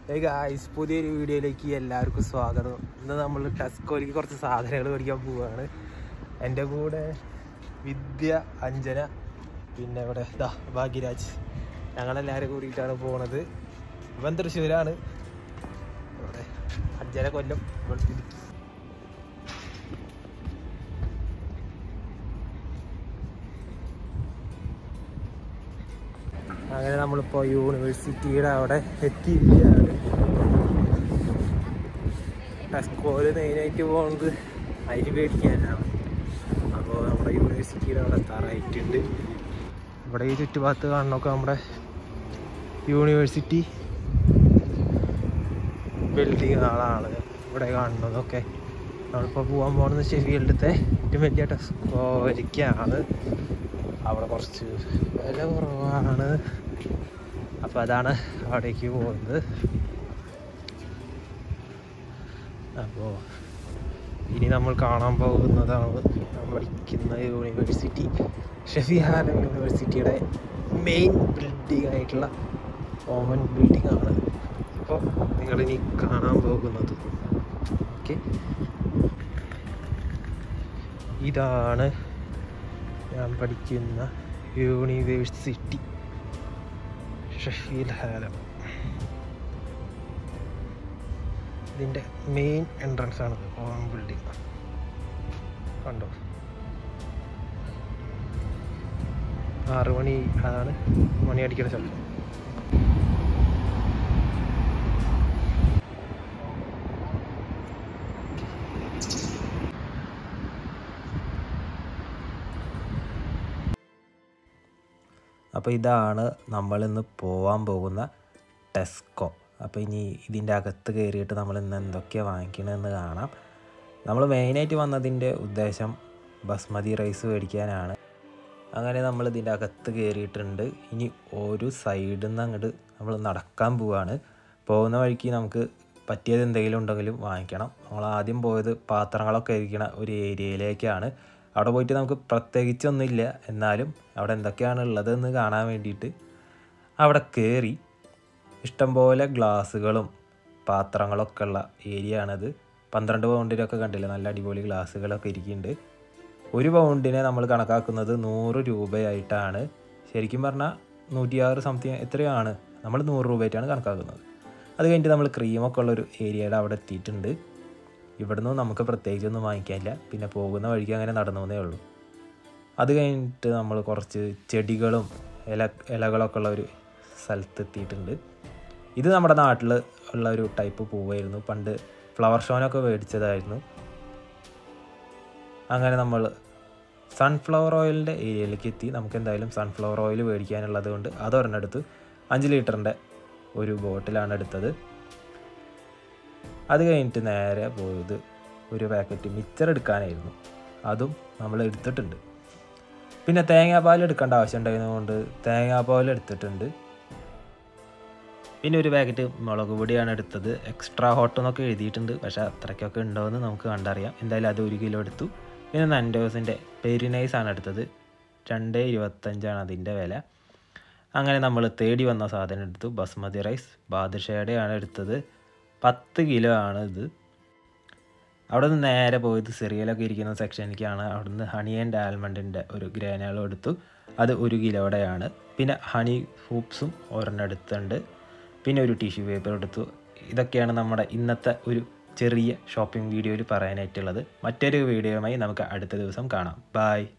Hey guys, പുതിയൊരു വീഡിയോയിലേക്ക് എല്ലാവർക്കും സ്വാഗതം ഇന്ന് നമ്മൾ ടെസ്കോയിലേക്ക് കുറച്ച് സാധനങ്ങൾ മേടിക്കാൻ പോവുകയാണ് എൻ്റെ കൂടെ വിദ്യ അഞ്ജന പിന്നെ ഇവിടെ ഇതാ ഭാഗ്യരാജ് ഞങ്ങളെല്ലാവരും കൂടിയിട്ടാണ് പോണത് ഇവൻ തൃശ്ശൂരാണ് ഇവിടെ അഞ്ജന കൊല്ലം ഇവൾ ഇടുക്കി അങ്ങനെ നമ്മളിപ്പോൾ യൂണിവേഴ്സിറ്റിയുടെ അവിടെ എത്തിയിരിക്കുകയാണ് ടെസ്കോല് മെയിനായിട്ട് പോകുന്നത് അരി മേടിക്കാനാണ് അപ്പോൾ നമ്മുടെ യൂണിവേഴ്സിറ്റിയുടെ അവിടെ എത്താറായിട്ടുണ്ട് ഇവിടെ ഈ ചുറ്റുഭാഗത്ത് കാണണമൊക്കെ നമ്മുടെ യൂണിവേഴ്സിറ്റി ബിൽഡിങ്ങുകളാണ് ഇവിടെ കാണുന്നതൊക്കെ നമ്മളിപ്പോൾ പോകാൻ പോകുന്നത് ഷെഫീൽഡത്തെ ഏറ്റവും വലിയ ടെസ്കോരിക്കാണ് അവിടെ കുറച്ച് വില കുറവാണ് അപ്പോൾ അതാണ് അവിടേക്ക് പോകുന്നത് അപ്പോൾ ഇനി നമ്മൾ കാണാൻ പോകുന്നതാണ് നമ്മൾ പഠിക്കുന്ന യൂണിവേഴ്സിറ്റി ഷെഫിഹാലം യൂണിവേഴ്സിറ്റിയുടെ മെയിൻ ബിൽഡിംഗ് ആയിട്ടുള്ള കോമൺ ബിൽഡിംഗ് ആണ് അപ്പോൾ നിങ്ങളിനി കാണാൻ പോകുന്നത് ഓക്കെ ഇതാണ് ഞാൻ പഠിക്കുന്ന യൂണിവേഴ്സിറ്റി ഷഫീൽ ഹാലം ഇതിൻ്റെ മെയിൻ എൻട്രൻസ് ആണ് കോമൺ ബിൽഡിംഗ് കണ്ടോ ആറ് മണി അതാണ് മണി അടിക്കുന്ന സ്ഥലം അപ്പോൾ ഇതാണ് നമ്മളിന്ന് പോകാൻ പോകുന്ന ടെസ്കോ അപ്പോൾ ഇനി ഇതിൻ്റെ അകത്ത് കയറിയിട്ട് നമ്മൾ ഇന്ന് എന്തൊക്കെയാണ് വാങ്ങിക്കണമെന്ന് കാണാം നമ്മൾ മെയിനായിട്ട് വന്നതിൻ്റെ ഉദ്ദേശം ബസ്മതി റൈസ് മേടിക്കാനാണ് അങ്ങനെ നമ്മൾ ഇതിൻ്റെ അകത്ത് കയറിയിട്ടുണ്ട് ഇനി ഒരു സൈഡിൽ നിന്ന് അങ്ങോട്ട് നമ്മൾ നടക്കാൻ പോവാണ് പോകുന്ന വഴിക്ക് നമുക്ക് പറ്റിയത് എന്തെങ്കിലും ഉണ്ടെങ്കിലും വാങ്ങിക്കണം നമ്മൾ ആദ്യം പോയത് പാത്രങ്ങളൊക്കെ ഇരിക്കുന്ന ഒരു ഏരിയയിലേക്കാണ് അവിടെ പോയിട്ട് നമുക്ക് പ്രത്യേകിച്ചൊന്നുമില്ല എന്നാലും അവിടെ എന്തൊക്കെയാണ് ഉള്ളതെന്ന് കാണാൻ വേണ്ടിയിട്ട് അവിടെ കയറി ഇഷ്ടംപോലെ ഗ്ലാസ്സുകളും പാത്രങ്ങളൊക്കെ ഉള്ള ഏരിയ ആണത് പന്ത്രണ്ട് പൗണ്ടിലൊക്കെ കണ്ടില്ല നല്ല അടിപൊളി ഗ്ലാസ്സുകളൊക്കെ ഇരിക്കുന്നുണ്ട് ഒരു പൗണ്ടിനെ നമ്മൾ കണക്കാക്കുന്നത് നൂറ് രൂപയായിട്ടാണ് ശരിക്കും പറഞ്ഞാൽ നൂറ്റിയാറ് സംതിങ് എത്രയാണ് നമ്മൾ നൂറ് രൂപയായിട്ടാണ് കണക്കാക്കുന്നത് അത് കഴിഞ്ഞിട്ട് നമ്മൾ ക്രീമൊക്കെ ഉള്ളൊരു ഏരിയയുടെ അവിടെ എത്തിയിട്ടുണ്ട് ഇവിടുന്ന് നമുക്ക് പ്രത്യേകിച്ചൊന്നും വാങ്ങിക്കാനില്ല പിന്നെ പോകുന്ന വഴിക്ക് അങ്ങനെ നടന്നു പോകുന്നേ ഉള്ളൂ അത് കഴിഞ്ഞിട്ട് നമ്മൾ കുറച്ച് ചെടികളും ഇല ഇലകളൊക്കെ ഉള്ള ഒരു സ്ഥലത്ത് എത്തിയിട്ടുണ്ട് ഇത് നമ്മുടെ നാട്ടിൽ ഉള്ള ഒരു ടൈപ്പ് പൂവായിരുന്നു പണ്ട് ഫ്ലവർ ഷോനൊക്കെ മേടിച്ചതായിരുന്നു അങ്ങനെ നമ്മൾ സൺഫ്ലവർ ഓയിലിൻ്റെ ഏരിയയിലേക്ക് എത്തി നമുക്ക് എന്തായാലും സൺഫ്ലവർ ഓയിൽ മേടിക്കാനുള്ളത് കൊണ്ട് അതൊരെണ്ണെടുത്ത് അഞ്ച് ലിറ്ററിൻ്റെ ഒരു ബോട്ടിലാണ് എടുത്തത് അത് കഴിഞ്ഞിട്ട് നേരെ പോയത് ഒരു പാക്കറ്റ് മിച്ചർ എടുക്കാനായിരുന്നു അതും നമ്മൾ എടുത്തിട്ടുണ്ട് പിന്നെ തേങ്ങാപ്പാൽ എടുക്കേണ്ട ആവശ്യം ഉണ്ടായിരുന്നതുകൊണ്ട് തേങ്ങാപ്പാൽ എടുത്തിട്ടുണ്ട് പിന്നെ ഒരു പാക്കറ്റ് മുളക് പൊടിയാണ് എടുത്തത് എക്സ്ട്രാ ഹോട്ട് എന്നൊക്കെ എഴുതിയിട്ടുണ്ട് പക്ഷേ അത്രയ്ക്കൊക്കെ ഉണ്ടോയെന്ന് നമുക്ക് കണ്ടറിയാം എന്തായാലും അത് ഒരു കിലോ എടുത്തു പിന്നെ നൻഡോസിൻ്റെ പെരിനൈസ് ആണ് എടുത്തത് രണ്ട് ഇരുപത്തഞ്ചാണ് അതിൻ്റെ വില അങ്ങനെ നമ്മൾ തേടി വന്ന സാധനം എടുത്തു ബസ്മതി റൈസ് ബാദുഷയുടെയാണ് എടുത്തത് പത്ത് കിലോ ആണ് ഇത് അവിടെ നിന്ന് നേരെ പോയത് സിറിയലൊക്കെ ഇരിക്കുന്ന സെക്ഷനിലേക്കാണ് അവിടെ നിന്ന് ഹണി ആൻഡ് ആൽമണ്ടിൻ്റെ ഒരു ഗ്രാനുകളും എടുത്തു അത് ഒരു കിലോയുടെയാണ് പിന്നെ ഹണി ഹൂപ്സും ഒരെണ്ണം എടുത്തുണ്ട് പിന്നെ ഒരു ടിഷ്യൂ പേപ്പർ എടുത്തു ഇതൊക്കെയാണ് നമ്മുടെ ഇന്നത്തെ ഒരു ചെറിയ ഷോപ്പിംഗ് വീഡിയോയിൽ പറയാനായിട്ടുള്ളത് മറ്റൊരു വീഡിയോയുമായി നമുക്ക് അടുത്ത ദിവസം കാണാം ബായ്